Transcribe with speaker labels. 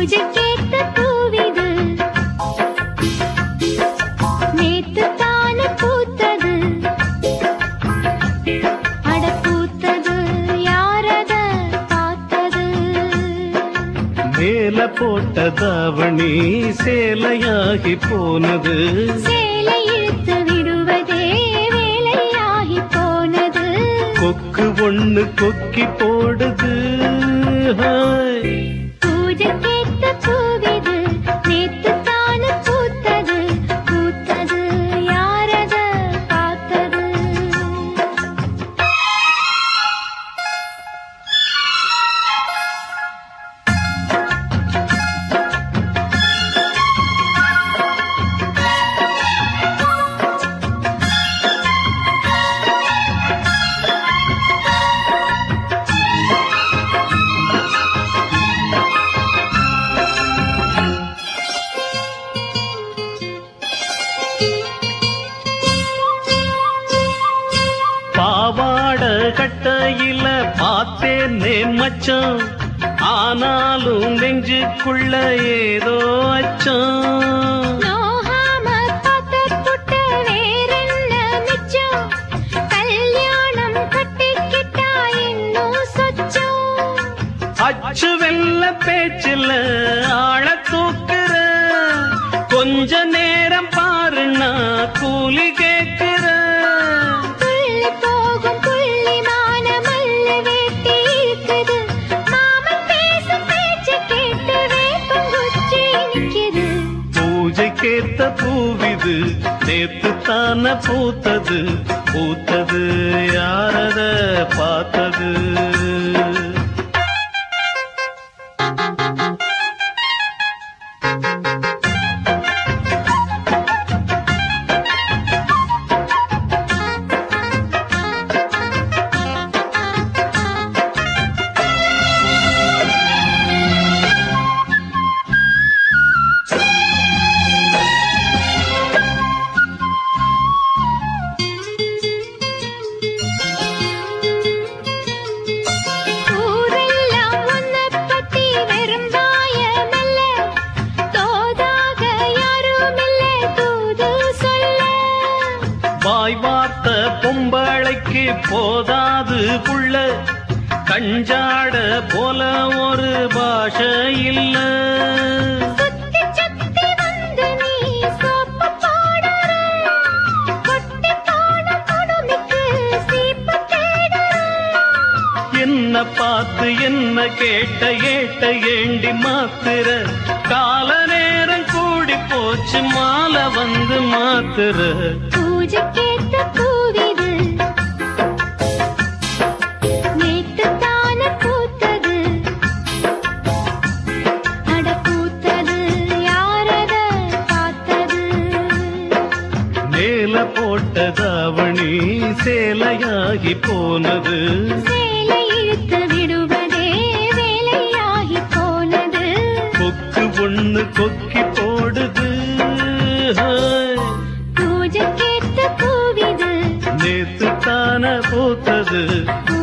Speaker 1: பூஜைக்கேத்த பூவிது நேத்து தானே பூத்தது அட பூத்தது யாரத பார்த்தது
Speaker 2: மேல போட்ட தாவணி சேலையாகி போனது
Speaker 1: சேலை இழுத்து விடுவதே வேலையாகி போனது
Speaker 2: கொக்கு ஒண்ணு கொக்கி போடுது ஹாய்.
Speaker 1: பூஜைக்கேத்த பூவிது நேத்து தானே பூத்தது பூத்தது யாரத பார்த்தது
Speaker 2: பாவாட கட்டையில பார்த்தேனே மச்சான் ஆனாலும் நெஞ்சுக்குள்ள ஏதோ அச்சம்
Speaker 1: நோகாம பார்த்துப்புட்ட வேறென்ன மிச்சம்? கல்யாணம் கட்டிக்கிட்டா இன்னும் சொச்சம்.
Speaker 2: அச்சு வெல்ல பேச்சில் ஆழ தூக்குற கொஞ்ச நேரம் பாருன்னா கூலி கேக்குற
Speaker 1: துள்ளி போகும் புள்ளிமான மல்லு வேட்டி இருக்குது. மாமன் பேசும் பேச்சு கேட்டு வேப்பங்குச்சி நிக்குது.
Speaker 2: பூஜைக்கேத்த பூவிது நேத்து தான பூத்தது பூத்தது யாரத பார்த்தது
Speaker 1: ஊரெல்லாம் உன்னைப் பத்தி வெறும் வாயமல்ல. தோதாக யாருமில்ல தூது சொல்ல
Speaker 2: வாய் வார்த்த பொம்பளைக்கு போதாது புள்ள கஞ்சாட போல ஒரு பாஷை இல்ல
Speaker 1: சுத்தி சுத்தி வந்து நீ சோப்பு போடுற. கொட்டி போன கொடுமைக்கு சீப்பு தேடுற.
Speaker 2: என்ன பார்த்து என்ன கேட்ட ஏட்ட ஏண்டி மாத்துற கால நேரம் கூடி போச்சு மாலை வந்து மாத்துற
Speaker 1: பூஜைக்கேத்த பூவிது. நேத்துத்தானே பூத்தது. அட பூத்தது யாரத பார்த்தது
Speaker 2: மேல போட்ட தாவணி சேலையாகி போனது
Speaker 1: சேலை இழுத்து விடுவதே வேலையாகி போனது
Speaker 2: கொக்கு ஒண்ணு கொக்கி போடுது ஹாய்.
Speaker 1: பூஜைக்கேத்த பூவிது
Speaker 2: நேத்து தான பூத்தது
Speaker 1: பூ